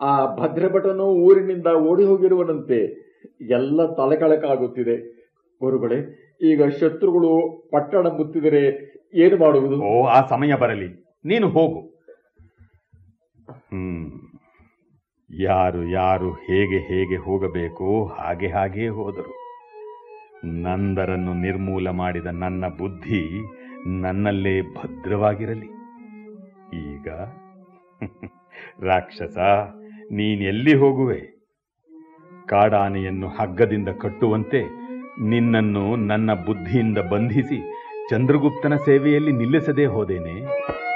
ಆ ಭದ್ರಭಟನು ಊರಿನಿಂದ ಓಡಿ ಹೋಗಿರುವನಂತೆ ಎಲ್ಲ ತಲೆಕಳಕಾಗುತ್ತಿದೆ ಗುರುಗಳೇ ಈಗ ಶತ್ರುಗಳು ಪಟ್ಟಣ ಮುತ್ತಿದರೆ ಏನು ಮಾಡುವುದು ಓ ಆ ಸಮಯ ಬರಲಿ ನೀನು ಹೋಗು ಹ್ಮ್ ಯಾರು ಯಾರು ಹೇಗೆ ಹೇಗೆ ಹೋಗಬೇಕೋ ಹಾಗೆ ಹಾಗೇ ಹೋದರು ನಂದರನ್ನು ನಿರ್ಮೂಲ ಮಾಡಿದ ನನ್ನ ಬುದ್ಧಿ ನನ್ನಲ್ಲೇ ಭದ್ರವಾಗಿರಲಿ ಈಗ ರಾಕ್ಷಸ ನೀನೆಲ್ಲಿ ಹೋಗುವೆ ಕಾಡಾನೆಯನ್ನು ಹಗ್ಗದಿಂದ ಕಟ್ಟುವಂತೆ ನಿನ್ನನ್ನು ನನ್ನ ಬುದ್ಧಿಯಿಂದ ಬಂಧಿಸಿ ಚಂದ್ರಗುಪ್ತನ ಸೇವೆಯಲ್ಲಿ ನಿಲ್ಲಿಸದೇ ಹೋದೇನೆ